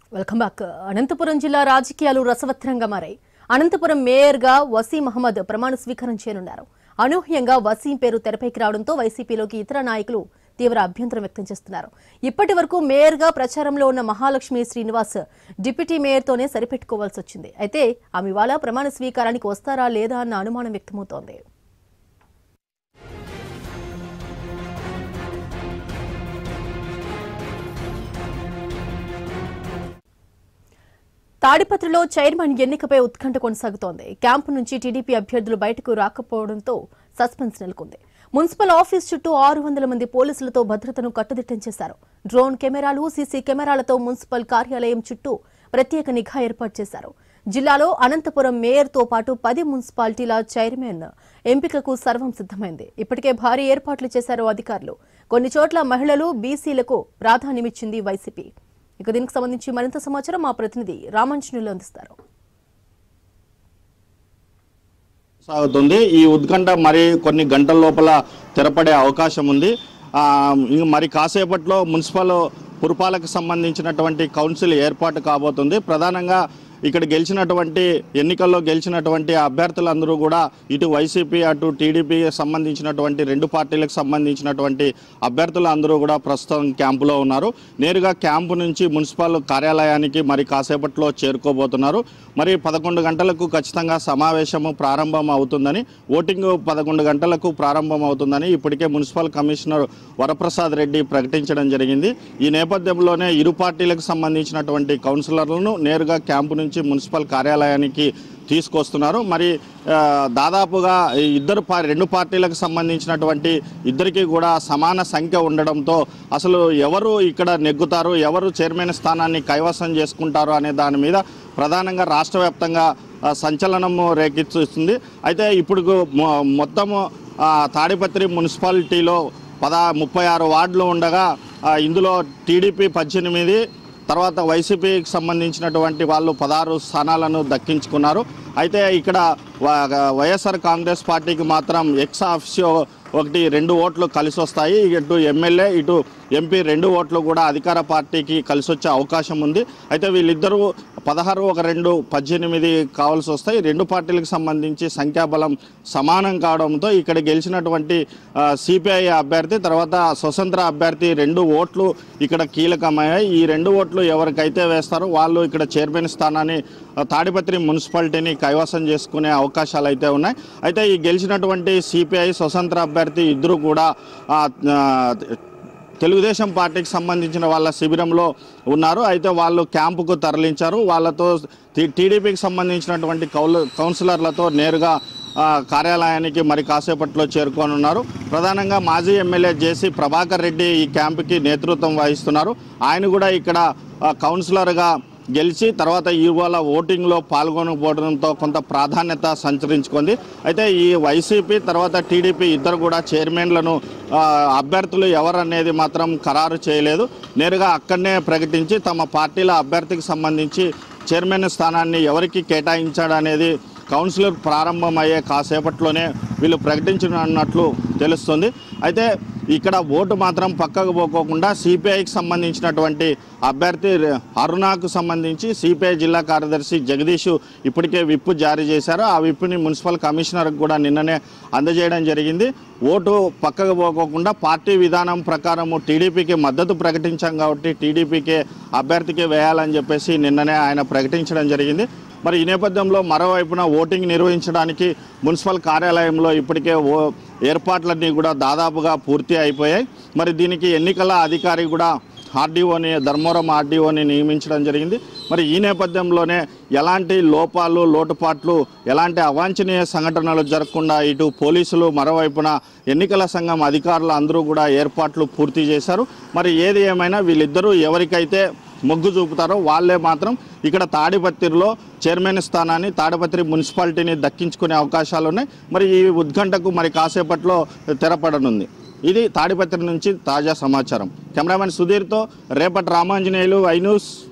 welcome back Anantapuram జిల్లా రాజకీయాలు రసవత్తరంగా మారాయి అనంతపురం మేయర్గా వసీం మహమ్మద్ ప్రమాణ స్వీకారం చేయనున్నారు అనూహ్యంగా వసీం పేరు తెరపైకి రావడంతో వైసీపీలోకి ఇతర నాయకులు తీవ్ర అభ్యంతరం వ్యక్తం చేస్తున్నారు ఇప్పటి వరకు మేయర్గా ప్రచారంలో ఉన్న మహాలక్ష్మి శ్రీనివాస్ డిప్యూటీ మేయర్తోనే సరిపెట్టుకోవాల్సి వచ్చింది అయితే ఆమె ఇవాళ ప్రమాణ స్వీకారానికి వస్తారా లేదా అన్న అనుమానం వ్యక్తమవుతోంది తాడిపత్రిలో చైర్మన్ ఎన్నికపై ఉత్కంఠ కొనసాగుతోంది క్యాంపు నుంచి టీడీపీ అభ్యర్థులు బయటకు రాకపోవడంతో సస్పెన్స్ నెలకొంది మున్సిపల్ ఆఫీస్ చుట్టూ ఆరు వందల మంది పోలీసులతో భద్రతను కట్టుదిట్టం చేశారు డ్రోన్ కెమెరాలు సీసీ కెమెరాలతో మున్సిపల్ కార్యాలయం చుట్టూ ప్రత్యేక నిఘా ఏర్పాటు చేశారు జిల్లాలో అనంతపురం మేయర్తో పాటు పది మున్సిపాలిటీల చైర్మన్ ఎంపికకు సర్వం సిద్ధమైంది ఇప్పటికే భారీ ఏర్పాట్లు చేశారు అధికారులు కొన్ని చోట్ల మహిళలు బీసీలకు ప్రాధాన్యమిచ్చింది వైసీపీ ఇక దీనికి సంబంధించి మరింత సమాచారం మా ప్రతినిధి రామాంజనులు అందిస్తారు సాగుతుంది ఈ ఉత్కంఠ మరి కొన్ని గంటల లోపల తెరపడే అవకాశం ఉంది ఆ, ఇంక మరి కాసేపట్లో మున్సిపల్ పురపాలకు సంబంధించినటువంటి కౌన్సిల్ ఏర్పాటు కాబోతుంది ప్రధానంగా ఇక్కడ గెలిచినటువంటి ఎన్నికల్లో గెలిచినటువంటి అభ్యర్థులందరూ కూడా ఇటు వైసీపీ అటు టీడీపీ సంబంధించినటువంటి రెండు పార్టీలకు సంబంధించినటువంటి అభ్యర్థులు అందరూ కూడా ప్రస్తుతం క్యాంపులో ఉన్నారు నేరుగా క్యాంపు నుంచి మున్సిపల్ కార్యాలయానికి మరి కాసేపట్లో చేరుకోబోతున్నారు మరి పదకొండు గంటలకు ఖచ్చితంగా సమావేశము ప్రారంభం అవుతుందని ఓటింగ్ పదకొండు గంటలకు ప్రారంభం అవుతుందని ఇప్పటికే మున్సిపల్ కమిషనర్ వరప్రసాద్ రెడ్డి ప్రకటించడం జరిగింది ఈ నేపథ్యంలోనే ఇరు పార్టీలకు సంబంధించినటువంటి కౌన్సిలర్లను నేరుగా క్యాంపు నుంచి మున్సిపల్ కార్యాలయానికి తీసుకొస్తున్నారు మరి ఆ, దాదాపుగా ఈ ఇద్దరు పా రెండు పార్టీలకు సంబంధించినటువంటి ఇద్దరికి కూడా సమాన సంఖ్య ఉండడంతో అసలు ఎవరు ఇక్కడ నెగ్గుతారు ఎవరు చైర్మన్ స్థానాన్ని కైవసం చేసుకుంటారు అనే దాని మీద ప్రధానంగా రాష్ట్ర వ్యాప్తంగా ఆ, సంచలనము రేకెత్తిస్తుంది అయితే ఇప్పుడు మొ- మొత్తము ఆ, తాడిపత్రి మున్సిపాలిటీలో పద ముప్పై ఆరు వార్డులు ఉండగా ఆ, ఇందులో టీడీపీ పద్దెనిమిది తర్వాత వైసీపీకి సంబంధించినటువంటి వాళ్ళు పదహారు స్థానాలను దక్కించుకున్నారు అయితే ఇక్కడ వ- వైఎస్ఆర్ కాంగ్రెస్ పార్టీకి మాత్రం ఎక్స్ ఆఫీసో ఒకటి రెండు ఓట్లు కలిసి వస్తాయి ఇటు ఎమ్మెల్యే ఇటు ఎంపీ రెండు ఓట్లు కూడా అధికార పార్టీకి కలిసి వచ్చే అవకాశం ఉంది అయితే వీళ్ళిద్దరూ పదహారు ఒక రెండు పద్దెనిమిది కావాల్సి వస్తాయి రెండు పార్టీలకు సంబంధించి సంఖ్యాబలం సమానం కావడంతో ఇక్కడ గెలిచినటువంటి సిపిఐ అభ్యర్థి తర్వాత స్వతంత్ర అభ్యర్థి రెండు ఓట్లు ఇక్కడ కీలకమయ్యాయి ఈ రెండు ఓట్లు ఎవరికైతే వేస్తారో వాళ్ళు ఇక్కడ చైర్మన్ స్థానాన్ని ఆ, తాడిపత్రి మున్సిపాలిటీని కైవసం చేసుకునే అవకాశాలు అయితే ఉన్నాయి అయితే ఈ గెలిచినటువంటి సిపిఐ స్వతంత్ర అభ్యర్థి ఇద్దరు కూడా ఆ, ఆ, తెలుగుదేశం పార్టీకి సంబంధించిన వాళ్ళ శిబిరంలో ఉన్నారు అయితే వాళ్ళు క్యాంపుకు తరలించారు వాళ్ళతో టీ- టీడీపీకి సంబంధించినటువంటి కౌలు కౌన్సిలర్లతో నేరుగా ఆ, కార్యాలయానికి మరి కాసేపట్లో చేరుకోనున్నారు ప్రధానంగా మాజీ ఎమ్మెల్యే జేసీ ప్రభాకర్ రెడ్డి ఈ క్యాంపుకి నేతృత్వం వహిస్తున్నారు ఆయన కూడా ఇక్కడ ఆ, కౌన్సిలర్గా గెలిచి తర్వాత ఇవాళ ఓటింగ్లో పాల్గొనకపోవడంతో కొంత ప్రాధాన్యత సంచరించుకుంది అయితే ఈ వైసీపీ తర్వాత టీడీపీ ఇద్దరు కూడా చైర్మన్లను ఆ, అభ్యర్థులు ఎవరనేది మాత్రం ఖరారు చేయలేదు నేరుగా అక్కడనే ప్రకటించి తమ పార్టీల అభ్యర్థికి సంబంధించి చైర్మన్ స్థానాన్ని ఎవరికి కేటాయించాడనేది కౌన్సిలర్ ప్రారంభమయ్యే కాసేపట్లోనే వీళ్ళు ప్రకటించనున్నట్లు తెలుస్తుంది అయితే ఇక్కడ ఓటు మాత్రం పక్కకు పోకోకుండా సిపిఐకి సంబంధించినటువంటి అభ్యర్థి ర- అరుణాకు సంబంధించి సిపిఐ జిల్లా కార్యదర్శి జగదీష్ ఇప్పటికే విప్పు జారీ చేశారు ఆ విప్పుని మున్సిపల్ కమిషనర్కి కూడా నిన్ననే అందజేయడం జరిగింది ఓటు పక్కకు పోకోకుండా పార్టీ విధానం ప్రకారము టీడీపీకి మద్దతు ప్రకటించాం కాబట్టి టీడీపీకే అభ్యర్థికి వేయాలని చెప్పేసి నిన్ననే ఆయన ప్రకటించడం జరిగింది మరి ఈ నేపథ్యంలో మరోవైపున ఓటింగ్ నిర్వహించడానికి మున్సిపల్ కార్యాలయంలో ఇప్పటికే ఓ ఏర్పాట్లన్నీ కూడా దాదాపుగా పూర్తి అయిపోయాయి మరి దీనికి ఎన్నికల అధికారి కూడా ఆర్డీఓని ధర్మవరం ఆర్డీఓని నియమించడం జరిగింది మరి ఈ నేపథ్యంలోనే ఎలాంటి లోపాలు లోటుపాట్లు ఎలాంటి అవాంఛనీయ సంఘటనలు జరగకుండా ఇటు పోలీసులు మరోవైపున ఎన్నికల సంఘం అధికారులు అందరూ కూడా ఏర్పాట్లు పూర్తి చేశారు మరి ఏది ఏమైనా వీళ్ళిద్దరూ ఎవరికైతే మొగ్గు చూపుతారో వాళ్ళే మాత్రం ఇక్కడ తాడిపత్రిలో చైర్మన్ స్థానాన్ని తాడిపత్రి మున్సిపాలిటీని దక్కించుకునే అవకాశాలు ఉన్నాయి మరి ఈ ఉత్కంఠకు మరి కాసేపట్లో తెరపడనుంది ఇది తాడిపత్రి నుంచి తాజా సమాచారం కెమెరామెన్ సుధీర్తో రేపటి రామాంజనేయులు ఐ న్యూస్